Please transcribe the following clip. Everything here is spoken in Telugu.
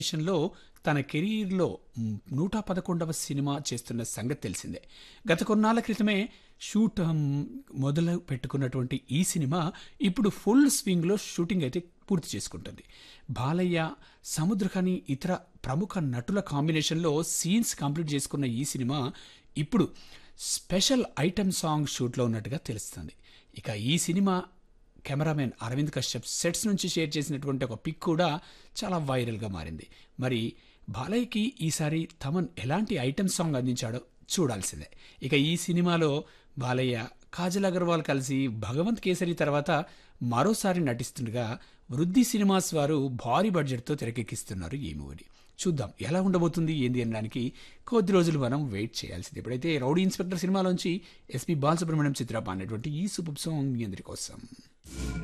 లో తన కెరీర్లో మ్, నూట పదకొండవ సినిమా చేస్తున్న సంగతి తెలిసిందే గత కొన్నాళ్ళ క్రితమే షూట్ మ్, మొదలు పెట్టుకున్నటువంటి ఈ సినిమా ఇప్పుడు ఫుల్ స్వింగ్లో షూటింగ్ అయితే పూర్తి చేసుకుంటుంది బాలయ్య సముద్రఖని ఇతర ప్రముఖ నటుల కాంబినేషన్లో సీన్స్ కంప్లీట్ చేసుకున్న ఈ సినిమా ఇప్పుడు స్పెషల్ ఐటమ్ సాంగ్ షూట్లో ఉన్నట్టుగా తెలుస్తుంది ఇక ఈ cinema cameraman Aravind Kashyap sets నుంచి షేర్ చేసినటువంటి ఒక పిక్ కూడా చాలా వైరల్గా మారింది మరి బాలయ్యకి ఈసారి తమన్ ఎలాంటి ఐటమ్ సాంగ్ అందించాడో చూడాల్సిందే ఇక ఈ సినిమాలో బాలయ్య కాజల్ అగర్వాల్ కలిసి భగవంత్ కేసరి తర్వాత మరోసారి నటిస్తుండగా వృద్ధి సినిమాస్ వారు భారీ బడ్జెట్తో తెరకెక్కిస్తున్నారు ఈ మూవీని చూద్దాం ఎలా ఉండబోతుంది ఏంది అనడానికి కొద్ది రోజులు మనం వెయిట్ చేయాల్సింది ఇప్పుడైతే రౌడీ ఇన్స్పెక్టర్ సినిమాలోంచి ఎస్పి బాలసుబ్రహ్మణ్యం చిత్ర పాడినటువంటి ఈ సూపర్ సాంగ్ మీ అందరి కోసం